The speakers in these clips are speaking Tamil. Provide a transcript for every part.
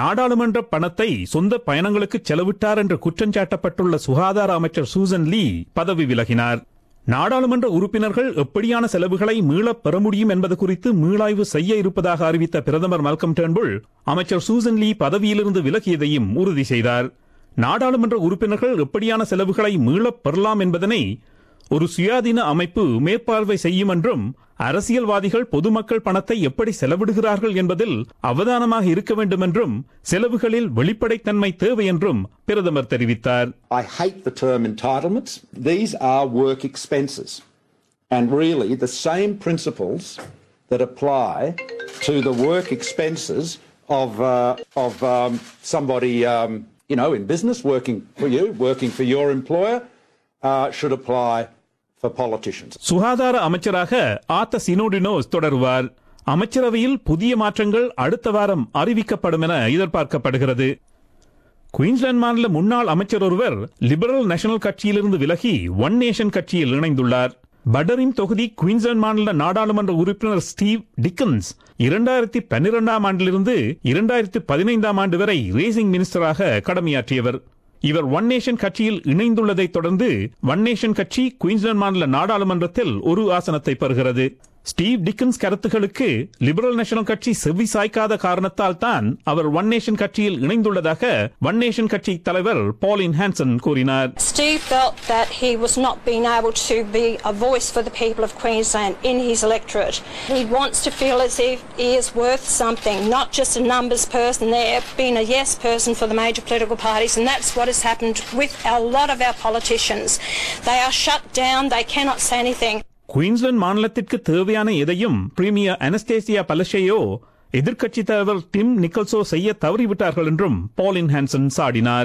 நாடாளுமன்ற பணத்தை சொந்த பயணங்களுக்கு செலவிட்டார் என்று குற்றஞ்சாட்டப்பட்டுள்ள சுகாதார அமைச்சர் சூசன் லீ பதவி விலகினார் நாடாளுமன்ற உறுப்பினர்கள் எப்படியான செலவுகளை மீளப் பெற முடியும் என்பது குறித்து மீளாய்வு செய்ய இருப்பதாக அறிவித்த பிரதமர் மல்கம் டேர்ன்புல் அமைச்சர் சூசன் லீ பதவியிலிருந்து விலகியதையும் உறுதி செய்தார் நாடாளுமன்ற உறுப்பினர்கள் எப்படியான செலவுகளை மீளப் பெறலாம் என்பதனை ஒரு சுயாதீன அமைப்பு மேற்பார்வை செய்யும் என்றும் அரசியல்வாதிகள் பொதுமக்கள் பணத்தை எப்படி செலவிடுகிறார்கள் என்பதில் அவதானமாக இருக்க வேண்டும் என்றும் செலவுகளில் வெளிப்படைத்தன்மை தேவை என்றும் பிரதமர் தெரிவித்தார் I hate the term entitlements. These are work expenses. And really, the same principles that apply to the work expenses of, uh, of um, somebody, um, you know, in business, working for you, working for your employer, uh, should apply for politicians. சுகாதார அமைச்சராக ஆத்த சினோடினோஸ் தொடருவார் அமைச்சரவையில் புதிய மாற்றங்கள் அடுத்த வாரம் அறிவிக்கப்படும் என எதிர்பார்க்கப்படுகிறது குயின்ஸ்லாந்து மாநில முன்னாள் அமைச்சர் ஒருவர் லிபரல் நேஷனல் கட்சியிலிருந்து விலகி ஒன் நேஷன் கட்சியில் இணைந்துள்ளார் பட்டரின் தொகுதி குயின்ஸ்லாந்து மாநில நாடாளுமன்ற உறுப்பினர் ஸ்டீவ் டிக்கன்ஸ் இரண்டாயிரத்தி பன்னிரெண்டாம் ஆண்டிலிருந்து இரண்டாயிரத்தி பதினைந்தாம் ஆண்டு வரை ரேசிங் மினிஸ்டராக கடமையாற்றியவர் இவர் ஒன் நேஷன் கட்சியில் இணைந்துள்ளதை தொடர்ந்து ஒன் நேஷன் கட்சி குயின்ஸ்லாந்து மாநில நாடாளுமன்றத்தில் ஒரு ஆசனத்தை பெறுகிறது ஸ்டீவ் டிக்கன்ஸ் கருத்துகளுக்கு லிபரல் நேஷனல் கட்சி செவி சாய்க்காத காரணத்தால் தான் அவர் ஒன் நேஷன் கட்சியில் இணைந்துள்ளதாக ஒன் நேஷன் கட்சி தலைவர் பாலின் ஹான்சன் கூறினார் Steve felt that he was not being able to be a voice for the people of Queensland in his electorate. He wants to feel as if he is worth something, not just a numbers person there, being a yes person for the major political parties, and that's what has happened with a lot of our politicians. They are shut down, they cannot say anything. Queensland மாநிலத்திற்கு தேவையான எதையும் பிரீமியர் அனஸ்டேசியா பலஷேயோ எதிர்க்கட்சித் தலைவர் டிம் நிக்கல்சோ செய்ய தவறிவிட்டார்கள் என்றும் பாலின் ஹான்சன் சாடினார்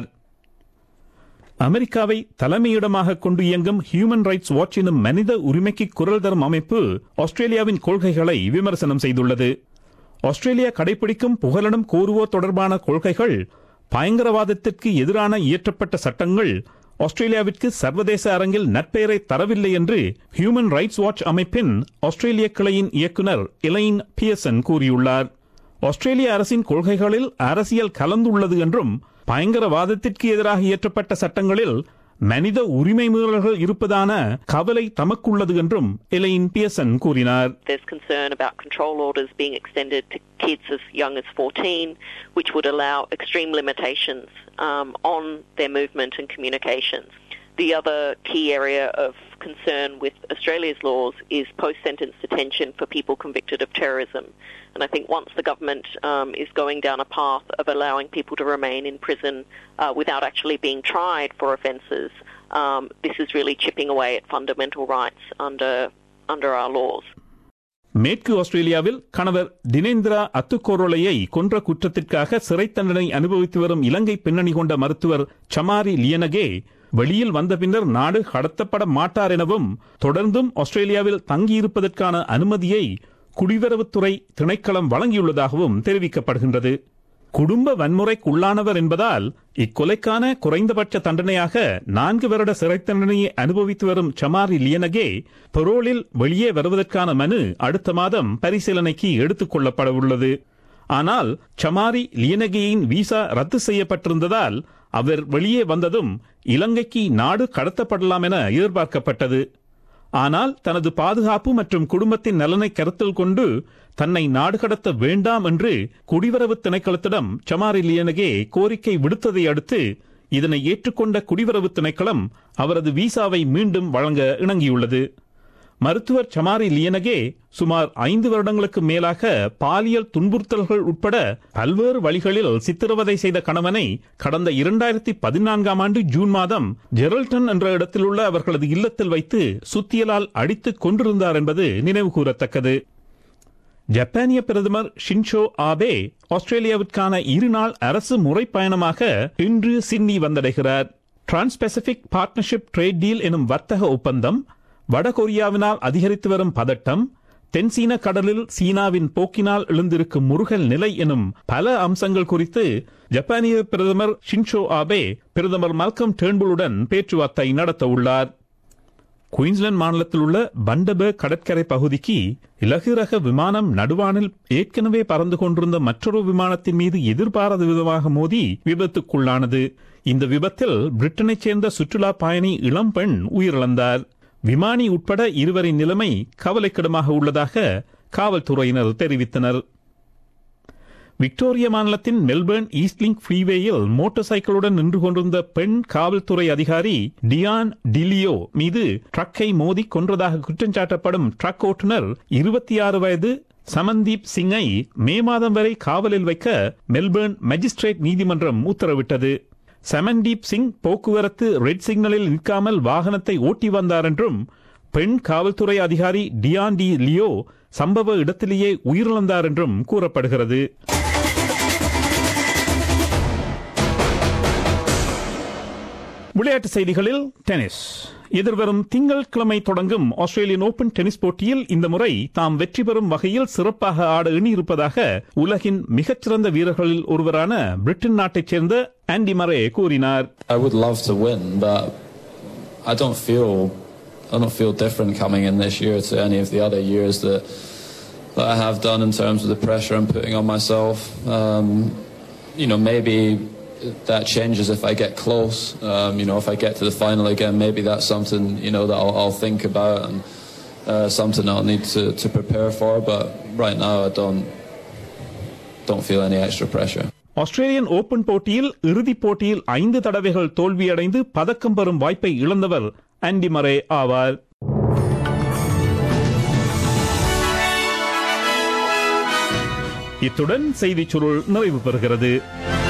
அமெரிக்காவை தலைமையிடமாக கொண்டு இயங்கும் ஹியூமன் ரைட்ஸ் வாட்ச் எனும் மனித உரிமைக்கு குரல் தரும் அமைப்பு ஆஸ்திரேலியாவின் கொள்கைகளை விமர்சனம் செய்துள்ளது ஆஸ்திரேலியா கடைபிடிக்கும் புகலிடம் கோருவோர் தொடர்பான கொள்கைகள் பயங்கரவாதத்திற்கு எதிரான இயற்றப்பட்ட சட்டங்கள் ஆஸ்திரேலியாவிற்கு சர்வதேச அரங்கில் நற்பெயரை தரவில்லை என்று ஹியூமன் ரைட்ஸ் வாட்ச் அமைப்பின் ஆஸ்திரேலிய கிளையின் இயக்குனர் எலைன் பியர்சன் கூறியுள்ளார் ஆஸ்திரேலிய அரசின் கொள்கைகளில் அரசியல் கலந்துள்ளது என்றும் பயங்கரவாதத்திற்கு எதிராக இயற்றப்பட்ட சட்டங்களில் மனித உரிமை மீறல்கள் இருப்பதான கவலை தமக்குள்ளது என்றும் எலைன் பியர்சன் கூறினார் There's concern about control orders being extended to kids as young as 14, which would allow extreme limitations um, on their movement and communications. The other key area of concern with Australia's laws is post-sentence detention for people convicted of terrorism. And I think once the government um, is going down a path of allowing people to remain in prison uh, without actually being tried for offences, um, this is really chipping away at fundamental rights under under our laws. மேற்கு ஆஸ்திரேலியாவில் கணவர் தினேந்திரா அத்துக்கோரோலையை கொன்ற குற்றத்திற்காக சிறை தண்டனை அனுபவித்து வரும் இலங்கை பின்னணி கொண்ட மருத்துவர் சமாரி லியனகே வெளியில் வந்த பின்னர் நாடு கடத்தப்பட மாட்டார் எனவும் தொடர்ந்தும் ஆஸ்திரேலியாவில் தங்கியிருப்பதற்கான அனுமதியை குடிவரவுத்துறை திணைக்களம் வழங்கியுள்ளதாகவும் தெரிவிக்கப்படுகின்றது குடும்ப வன்முறைக்குள்ளானவர் என்பதால் இக்கொலைக்கான குறைந்தபட்ச தண்டனையாக நான்கு வருட சிறை தண்டனையை அனுபவித்து வரும் சமாரி லியனகே பெரோலில் வெளியே வருவதற்கான மனு அடுத்த மாதம் பரிசீலனைக்கு எடுத்துக் கொள்ளப்பட உள்ளது ஆனால் சமாரி லியனகேயின் விசா ரத்து செய்யப்பட்டிருந்ததால் அவர் வெளியே வந்ததும் இலங்கைக்கு நாடு கடத்தப்படலாம் என எதிர்பார்க்கப்பட்டது ஆனால் தனது பாதுகாப்பு மற்றும் குடும்பத்தின் நலனை கருத்தில் கொண்டு தன்னை நாடு கடத்த வேண்டாம் என்று குடிவரவு திணைக்களத்திடம் சமாரி லியனகே கோரிக்கை விடுத்ததை அடுத்து இதனை ஏற்றுக்கொண்ட குடிவரவு திணைக்களம் அவரது விசாவை மீண்டும் வழங்க இணங்கியுள்ளது மருத்துவர் சமாரி லியனகே சுமார் ஐந்து வருடங்களுக்கு மேலாக பாலியல் துன்புறுத்தல்கள் உட்பட பல்வேறு வழிகளில் சித்திரவதை செய்த கணவனை கடந்த இரண்டாயிரத்தி பதினான்காம் ஆண்டு ஜூன் மாதம் ஜெரல்டன் என்ற இடத்திலுள்ள அவர்களது இல்லத்தில் வைத்து சுத்தியலால் அடித்துக் கொண்டிருந்தார் என்பது நினைவு கூறத்தக்கது ஜப்பானிய பிரதமர் ஷின்ஷோ ஆபே ஆஸ்திரேலியாவிற்கான இருநாள் அரசு முறைப்பயணமாக இன்று சிட்னி வந்தடைகிறார் டிரான்ஸ்பெசிபிக் பார்ட்னர்ஷிப் ட்ரேட் டீல் எனும் வர்த்தக ஒப்பந்தம் வடகொரியாவினால் அதிகரித்து வரும் பதட்டம் தென்சீன கடலில் சீனாவின் போக்கினால் எழுந்திருக்கும் முருகல் நிலை எனும் பல அம்சங்கள் குறித்து ஜப்பானிய பிரதமர் ஷின்ஷோ ஆபே பிரதமர் மல்கம் டேர்ன்புலுடன் பேச்சுவார்த்தை நடத்த உள்ளார் குயின்ஸ்லாந்து மாநிலத்தில் உள்ள பண்டபர்க் கடற்கரை பகுதிக்கு இலகுரக விமானம் நடுவானில் ஏற்கனவே பறந்து கொண்டிருந்த மற்றொரு விமானத்தின் மீது எதிர்பாராத விதமாக மோதி விபத்துக்குள்ளானது இந்த விபத்தில் பிரிட்டனைச் சேர்ந்த சுற்றுலா பயணி இளம்பெண் உயிரிழந்தார் விமானி உட்பட இருவரின் நிலைமை கவலைக்கிடமாக உள்ளதாக காவல்துறையினர் தெரிவித்தனர் விக்டோரியா மாநிலத்தின் மெல்பர்ன் ஈஸ்ட்லிங்க் ஃப்ரீவேயில் மோட்டார் சைக்கிளுடன் நின்று கொண்டிருந்த பெண் காவல்துறை அதிகாரி டியான் டிலியோ மீது ட்ரக்கை மோதி கொன்றதாக குற்றஞ்சாட்டப்படும் ட்ரக் ஓட்டுநர் இருபத்தி ஆறு வயது சமந்தீப் சிங்கை மே மாதம் வரை காவலில் வைக்க மெல்பர்ன் மேஜிஸ்ட்ரேட் நீதிமன்றம் உத்தரவிட்டது சமன்தீப் சிங் போக்குவரத்து ரெட் சிக்னலில் நிற்காமல் வாகனத்தை ஓட்டி வந்தார் என்றும் பெண் காவல்துறை அதிகாரி டியான் டி லியோ சம்பவ இடத்திலேயே உயிரிழந்தார் என்றும் கூறப்படுகிறது விளையாட்டு செய்திகளில் டென்னிஸ் எதிர்வரும் திங்கட்கிழமை தொடங்கும் ஆஸ்திரேலியன் ஓபன் டென்னிஸ் போட்டியில் இந்த முறை தாம் வெற்றி பெறும் வகையில் சிறப்பாக ஆட எண்ணியிருப்பதாக உலகின் மிகச்சிறந்த வீரர்களில் ஒருவரான பிரிட்டன் நாட்டைச் சேர்ந்த ஆண்டி மரே கூறினார் I would love to win, but I don't feel I don't feel different coming in this year to any of the other years that that I have done in terms of the pressure I'm putting on myself. Um, you know, maybe that changes if I get close. Um, you know, if I get to the final again, maybe that's something you know that I'll, I'll think about and uh, something I'll need to, to prepare for. But right now, I don't don't feel any extra pressure. Australian Open போட்டியில் இறுதிப் போட்டியில் ஐந்து தடவைகள் தோல்வியடைந்து பதக்கம் பெறும் வாய்ப்பை இழந்தவர் ஆண்டி மரே ஆவார் இத்துடன் செய்திச் சுருள் நிறைவு பெறுகிறது